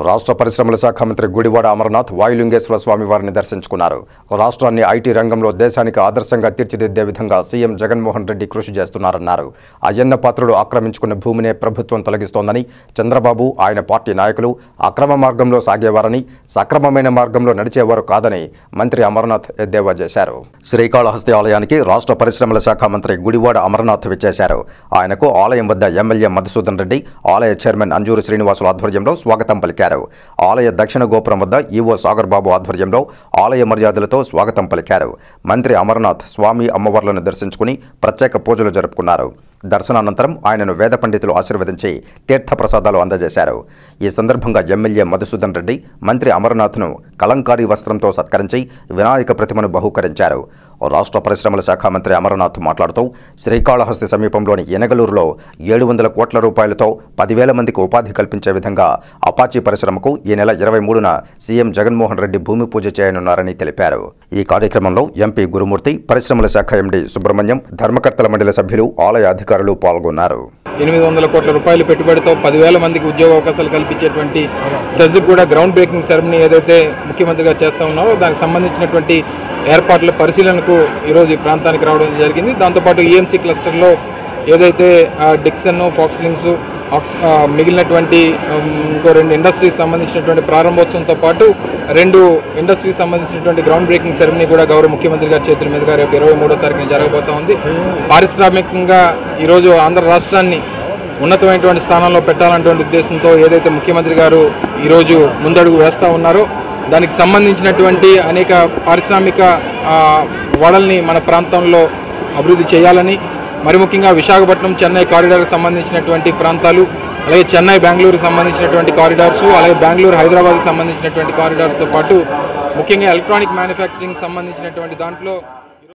రాష్ట్ర పరిశ్రమల శాఖ మంత్రి గుడివాడ అమర్నాథ్ వాయులింగేశ్వర స్వామి వారిని దర్శించుకున్నారు రాష్ట్రాన్ని ఐటీ రంగంలో దేశానికి ఆదర్శంగా తీర్చిదిద్దే విధంగా సీఎం జగన్మోహన్ రెడ్డి కృషి చేస్తున్నారన్నారు అయ్యన్న పాత్రుడు ఆక్రమించుకున్న భూమినే ప్రభుత్వం తొలగిస్తోందని చంద్రబాబు ఆయన పార్టీ నాయకులు అక్రమ మార్గంలో సాగేవారని సక్రమమైన మార్గంలో నడిచేవారు కాదని మంత్రి అమర్నాథ్ ఎద్దేవా చేశారు శ్రీకాళహస్తి ఆలయానికి రాష్ట్ర పరిశ్రమల శాఖ మంత్రి గుడివాడ అమర్నాథ్ విచ్చేశారు ఆయనకు ఆలయం వద్ద ఎమ్మెల్యే మధుసూదన్ రెడ్డి ఆలయ చైర్మన్ అంజూరు శ్రీనివాసుల ఆధ్వర్యంలో స్వాగతం పలికారు ఆలయ దక్షిణ గోపురం వద్ద ఈవో సాగర్ బాబు ఆధ్వర్యంలో ఆలయ మర్యాదలతో స్వాగతం పలికారు మంత్రి అమర్నాథ్ స్వామి అమ్మవార్లను దర్శించుకుని ప్రత్యేక పూజలు జరుపుకున్నారు దర్శనానంతరం ఆయనను వేద పండితులు ఆశీర్వదించి తీర్థప్రసాదాలు అందజేశారు ఈ సందర్భంగా ఎమ్మెల్యే మధుసూదన్ రెడ్డి మంత్రి అమర్నాథ్ను కలంకారీ వస్త్రంతో సత్కరించి వినాయక ప్రతిమను బహూకరించారు రాష్ట్ర పరిశ్రమల శాఖ మంత్రి అమర్నాథ్ మాట్లాడుతూ శ్రీకాళహస్తి సమీపంలోని ఎనగలూరులో ఏడు వందల కోట్ల రూపాయలతో పదివేల మందికి ఉపాధి కల్పించే విధంగా అపాచీ పరిశ్రమకు ఈ నెల ఇరవై మూడున సీఎం జగన్మోహన్ రెడ్డి భూమి పూజ చేయనున్నారని తెలిపారు ఈ కార్యక్రమంలో ఎంపీ గురుమూర్తి పరిశ్రమల శాఖ ఎండీ సుబ్రహ్మణ్యం ధర్మకర్తల మండలి సభ్యులు ఆలయ అధికారులు పాల్గొన్నారు ఎనిమిది వందల కోట్ల రూపాయల పెట్టుబడితో పదివేల మందికి ఉద్యోగ అవకాశాలు కల్పించేటువంటి సెజ్ కూడా గ్రౌండ్ బ్రేకింగ్ సెరమనీ ఏదైతే ముఖ్యమంత్రి గారు చేస్తూ ఉన్నారో దానికి సంబంధించినటువంటి ఏర్పాట్ల పరిశీలనకు ఈరోజు ఈ ప్రాంతానికి రావడం జరిగింది దాంతోపాటు ఈఎంసీ క్లస్టర్లో ఏదైతే ఆ, డిక్సన్ ఫాక్స్లింగ్స్ ఆక్స్ ఆ, మిగిలినటువంటి ఉమ్, ఇంకో రెండు ఇండస్ట్రీస్ సంబంధించినటువంటి ప్రారంభోత్సవంతో పాటు రెండు ఇండస్ట్రీస్ సంబంధించినటువంటి గ్రౌండ్ బ్రేకింగ్ సెరమనీ కూడా గౌరవ ముఖ్యమంత్రి గారి చేతుల మీదుగా రేపు ఇరవై మూడో తారీఖున జరగబోతా ఉంది పారిశ్రామికంగా ఈరోజు ఆంధ్ర రాష్ట్రాన్ని ఉన్నతమైనటువంటి స్థానంలో పెట్టాలన్నటువంటి ఉద్దేశంతో ఏదైతే ముఖ్యమంత్రి గారు ఈరోజు ముందడుగు వేస్తూ ఉన్నారో దానికి సంబంధించినటువంటి అనేక పారిశ్రామిక ఆ, వడల్ని మన ప్రాంతంలో అభివృద్ధి చేయాలని మరి ముఖ్యంగా విశాఖపట్నం చెన్నై కారిడార్కి సంబంధించినటువంటి ప్రాంతాలు అలాగే చెన్నై బెంగళూరుకి సంబంధించినటువంటి కారిడార్స్ అలాగే బెంగళూరు హైదరాబాద్కి సంబంధించినటువంటి కారిడార్స్తో పాటు ముఖ్యంగా ఎలక్ట్రానిక్ మ్యానుఫ్యాక్చరింగ్ సంబంధించినటువంటి దాంట్లో